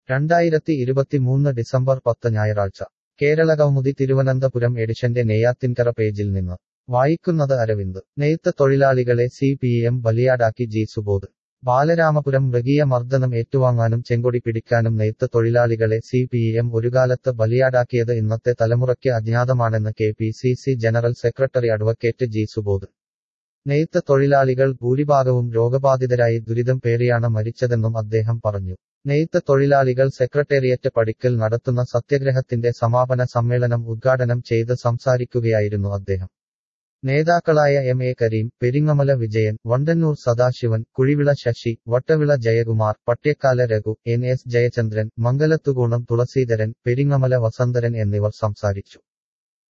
രണ്ടായിരത്തി ഇരുപത്തിമൂന്ന് ഡിസംബർ പത്ത് ഞായറാഴ്ച കേരളകൗമുദി തിരുവനന്തപുരം എഡിഷന്റെ നെയ്യാത്തിൻകര പേജിൽ നിന്ന് വായിക്കുന്നത് അരവിന്ദ് നെയ്ത്ത് തൊഴിലാളികളെ സി പി എം ബലിയാടാക്കി ജി സുബോധ് ബാലരാമപുരം മൃഗീയ മർദ്ദനം ഏറ്റുവാങ്ങാനും ചെങ്കൊടി പിടിക്കാനും നെയ്ത്ത് തൊഴിലാളികളെ സി പി എം ഒരുകാലത്ത് ബലിയാടാക്കിയത് ഇന്നത്തെ തലമുറയ്ക്ക് അജ്ഞാതമാണെന്ന് K P C C general secretary advocate G Subodh നെയ്ത്ത് തൊഴിലാളികൾ ഭൂരിഭാഗവും രോഗബാധിതരായി ദുരിതം പേറിയാണ് മരിച്ചതെന്നും അദ്ദേഹം പറഞ്ഞു നെയ്ത്ത് തൊഴിലാളികൾ സെക്രട്ടേറിയറ്റ് പടിക്കൽ നടത്തുന്ന സത്യഗ്രഹത്തിന്റെ സമാപന സമ്മേളനം ഉദ്ഘാടനം ചെയ്ത് സംസാരിക്കുകയായിരുന്നു അദ്ദേഹം നേതാക്കളായ M A Kareem Peringamala Vijayan Vandannoor Sadasivan Kuzhivila Sasi Vattavila Jayakumar Patyakkala Raghu N S Jayachandran Mangalathukonam Thulaseedharan Peringamala Vasantharan എന്നിവർ സംസാരിച്ചു